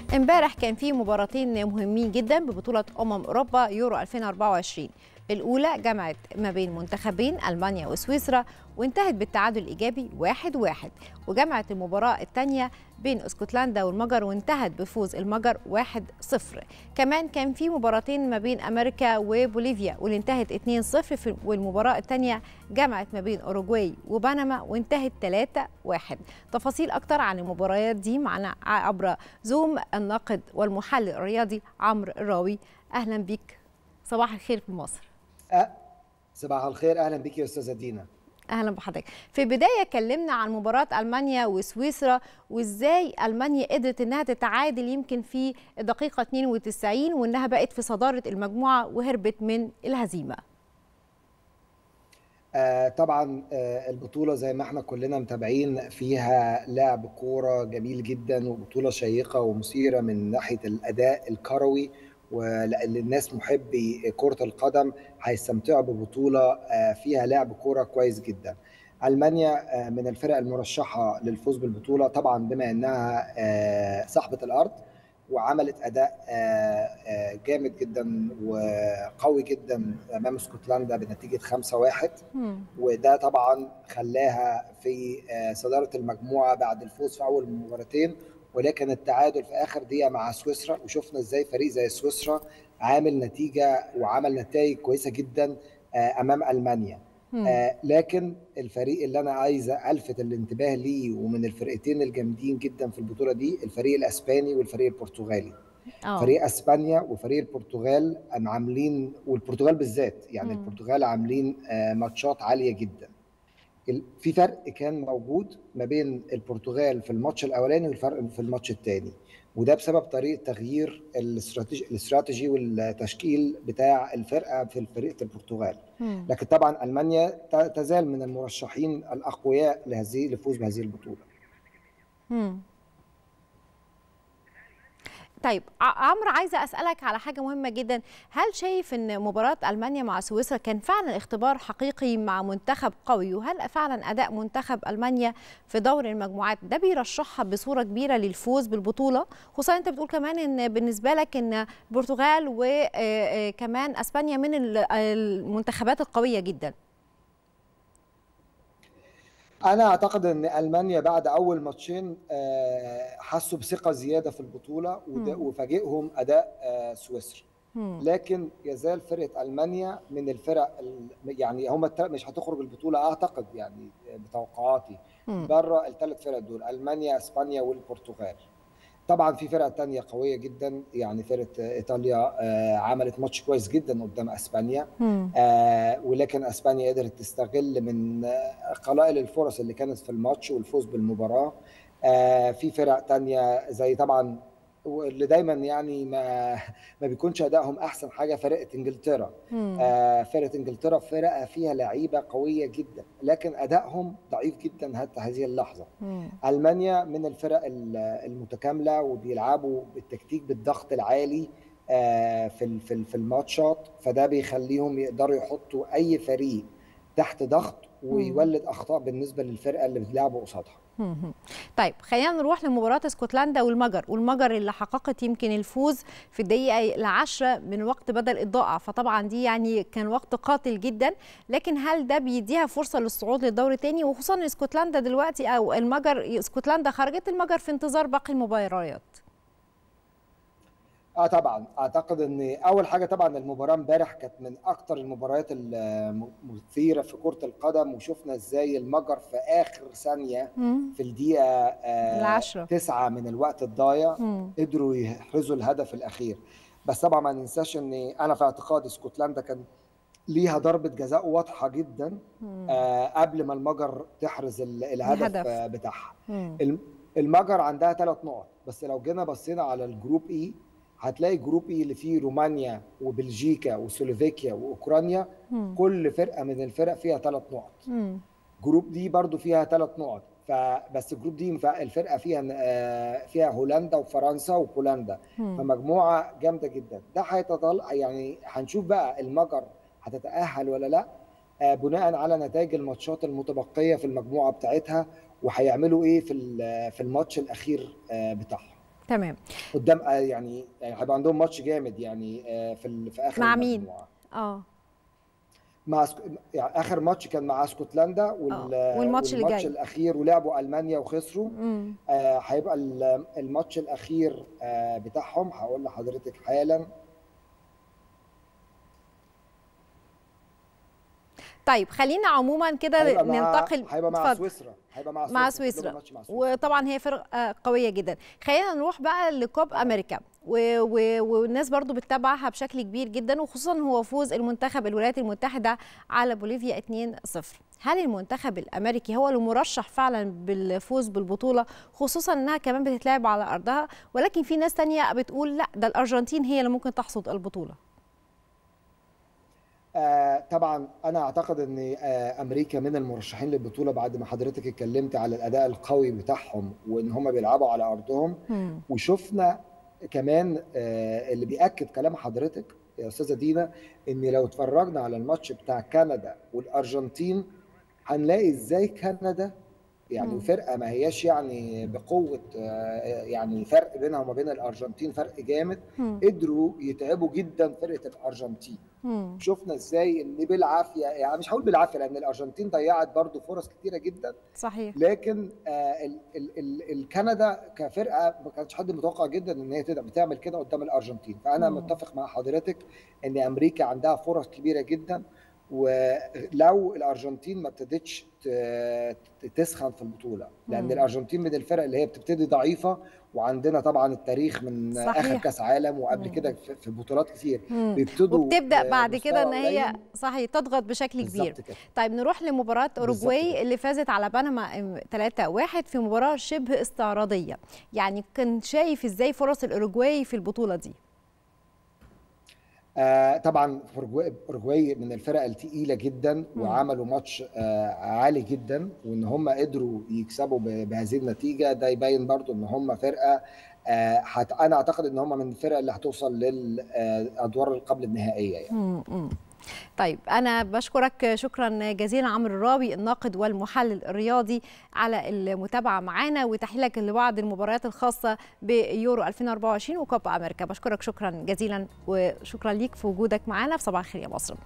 امبارح كان في مباراتين مهمين جدا ببطولة أمم أوروبا يورو 2024 الأولى جمعت ما بين منتخبين ألمانيا وسويسرا وانتهت بالتعادل الإيجابي واحد واحد وجمعت المباراة الثانية بين اسكتلندا والمجر وانتهت بفوز المجر واحد صفر كمان كان في مباراتين ما بين أمريكا وبوليفيا واللي انتهت 2 صفر والمباراة الثانية جمعت ما بين أوروجواي وبنما وانتهت 3 واحد تفاصيل أكتر عن المباريات دي معنا عبر زوم الناقد والمحلل الرياضي عمرو الراوي أهلا بيك صباح الخير في مصر أه صباح الخير اهلا بك يا استاذه دينا اهلا بحضرتك في البدايه اتكلمنا عن مباراه المانيا وسويسرا وازاي المانيا قدرت انها تتعادل يمكن في الدقيقه 92 وانها بقت في صداره المجموعه وهربت من الهزيمه آه طبعا آه البطوله زي ما احنا كلنا متابعين فيها لعب كوره جميل جدا وبطوله شيقه ومثيره من ناحيه الاداء الكروي وللناس محبي كرة القدم هيستمتعوا ببطولة فيها لعب كرة كويس جدا ألمانيا من الفرق المرشحة للفوز بالبطولة طبعا بما أنها صاحبة الأرض وعملت أداء جامد جدا وقوي جدا أمام اسكتلندا بنتيجة 5-1 وده طبعا خلاها في صدارة المجموعة بعد الفوز في أول مباراتين ولكن التعادل في اخر دقيقه مع سويسرا وشفنا ازاي فريق زي سويسرا عامل نتيجه وعمل نتائج كويسه جدا امام المانيا آه لكن الفريق اللي انا عايز الفت الانتباه ليه ومن الفرقتين الجامدين جدا في البطوله دي الفريق الاسباني والفريق البرتغالي أوه. فريق اسبانيا وفريق البرتغال عاملين والبرتغال بالذات يعني مم. البرتغال عاملين آه ماتشات عاليه جدا في فرق كان موجود ما بين البرتغال في الماتش الاولاني والفرق في الماتش الثاني وده بسبب طريقه تغيير الاستراتيجي الاستراتيجي والتشكيل بتاع الفرقه في فرقه البرتغال مم. لكن طبعا المانيا تزال من المرشحين الاقوياء لهذه للفوز بهذه البطوله مم. طيب عمرو عايزه اسالك على حاجه مهمه جدا هل شايف ان مباراه المانيا مع سويسرا كان فعلا اختبار حقيقي مع منتخب قوي وهل فعلا اداء منتخب المانيا في دور المجموعات ده بيرشحها بصوره كبيره للفوز بالبطوله خصوصا انت بتقول كمان ان بالنسبه لك ان البرتغال وكمان اسبانيا من المنتخبات القويه جدا انا اعتقد ان المانيا بعد اول ماتشين حسوا بثقه زياده في البطوله وفاجئهم اداء سويسرا لكن يزال فرقه المانيا من الفرق يعني هم مش هتخرج البطوله اعتقد يعني بتوقعاتي بره الثلاث فرق دول المانيا اسبانيا والبرتغال طبعا في فرق تانية قوية جدا يعني فرقة إيطاليا آه عملت ماتش كويس جدا قدام أسبانيا آه ولكن أسبانيا قدرت تستغل من آه قلائل الفرص اللي كانت في الماتش والفوز بالمباراة آه في فرق تانية زي طبعا اللي دايما يعني ما ما بيكونش ادائهم احسن حاجه فرقه انجلترا آه فرقه انجلترا فرقه فيها لعيبه قويه جدا لكن ادائهم ضعيف جدا حتى هذه اللحظه مم. المانيا من الفرق المتكامله وبيلعبوا بالتكتيك بالضغط العالي آه في في الماتشات فده بيخليهم يقدروا يحطوا اي فريق تحت ضغط ويولد اخطاء بالنسبه للفرقه اللي بتلعبوا قصادها طيب خلينا نروح لمباراة اسكتلندا والمجر والمجر اللي حققت يمكن الفوز في الدقيقة العاشرة من وقت بدل الضائع فطبعا دي يعني كان وقت قاتل جدا لكن هل ده بيديها فرصة للصعود للدور الثاني وخصوصا ان اسكتلندا دلوقتي او المجر اسكتلندا خرجت المجر في انتظار باقي المباريات اه طبعا اعتقد ان اول حاجه طبعا المباراه امبارح كانت من اكتر المباريات المثيره في كره القدم وشفنا ازاي المجر في اخر ثانيه مم. في الدقيقه آه العشرة تسعة من الوقت الضايع قدروا يحرزوا الهدف الاخير بس طبعا ما ننساش ان انا في اعتقادي اسكتلندا كان ليها ضربه جزاء واضحه جدا آه قبل ما المجر تحرز الهدف, الهدف. آه بتاعها المجر عندها ثلاث نقط بس لو جينا بصينا على الجروب اي هتلاقي جروب اي اللي فيه رومانيا وبلجيكا وسلوفيكيا واوكرانيا مم. كل فرقه من الفرق فيها ثلاث نقط مم. جروب دي برضو فيها ثلاث نقط فبس الجروب دي الفرقه فيها فيها هولندا وفرنسا وبولندا مم. فمجموعه جامده جدا ده هيتطلع يعني هنشوف بقى المجر هتتاهل ولا لا بناء على نتائج الماتشات المتبقيه في المجموعه بتاعتها وهيعملوا ايه في في الماتش الاخير بتاعهم تمام قدام آه، يعني يعني هيبقى عندهم ماتش جامد يعني آه، في ال- في اخر مع مين؟ المجموعه اه مع سك... يعني اخر ماتش كان مع اسكتلندا وال... آه، والماتش اللي والماتش جاي. الاخير ولعبوا المانيا وخسروا امم آه، هيبقى ال- الماتش الاخير آه، بتاعهم هقول لحضرتك حالا طيب خلينا عموما كده هيبقى مع ننتقل هيبقى مع اتفضل. سويسرا هيبقى مع مع سويسرا سويسرا الماتش مع سويسرا وطبعا هي فرقه قويه جدا خلينا نروح بقى لكوب امريكا و... و... والناس برضو بتتابعها بشكل كبير جدا وخصوصا هو فوز المنتخب الولايات المتحده على بوليفيا 2-0 هل المنتخب الامريكي هو المرشح فعلا بالفوز بالبطوله خصوصا انها كمان بتتلعب على ارضها ولكن في ناس تانية بتقول لا ده الارجنتين هي اللي ممكن تحصد البطوله آه طبعا انا اعتقد ان آه امريكا من المرشحين للبطوله بعد ما حضرتك اتكلمت على الاداء القوي بتاعهم وان هم بيلعبوا على ارضهم مم. وشفنا كمان آه اللي بياكد كلام حضرتك يا استاذه دينا ان لو اتفرجنا على الماتش بتاع كندا والارجنتين هنلاقي ازاي كندا يعني مم. فرقه ما هياش يعني بقوه آه، يعني فرق بينها وما بين الارجنتين فرق جامد مم. قدروا يتعبوا جدا فرقه الارجنتين مم. شفنا ازاي ان بالعافيه يعني مش هقول بالعافيه لان الارجنتين ضيعت برضو فرص كتيره جدا صحيح لكن آه ال ال ال الكندا كفرقه ما كانش حد متوقع جدا ان هي تقدر بتعمل كده قدام الارجنتين فانا مم. متفق مع حضرتك ان امريكا عندها فرص كبيره جدا ولو الارجنتين ما ابتدتش ت- تسخن في البطوله لان مم. الارجنتين من الفرق اللي هي بتبتدي ضعيفه وعندنا طبعا التاريخ من صحيح. اخر كاس عالم وقبل مم. كده في في بطولات كتير مم. بيبتدوا وبتبدا بعد كده ان بمستوى هي قليل. صحيح تضغط بشكل كبير بالظبط كده طيب نروح لمباراة بالظبط أوروجواي كده. اللي فازت على بنما 3-1 في مباراة شبه استعراضية يعني كنت شايف ازاي فرص الأوروجواي في البطولة دي آه طبعا أوروجواي أوروجواي من الفرق التقيله جدا مم. وعملوا ماتش آه عالي جدا وان هم قدروا يكسبوا ب- بهذه النتيجه ده يبين برضو ان هم فرقه آه حت انا اعتقد ان هم من الفرق اللي هتوصل للادوار قبل النهائيه يعني. مم. مم. طيب أنا بشكرك شكرا جزيلا عمرو الراوي الناقد والمحلل الرياضي على المتابعة معانا وتحليلك لبعض المباريات الخاصة بيورو 2024 وكوبا أمريكا بشكرك شكرا جزيلا وشكرا ليك في وجودك معانا في صباح الخير يا مصر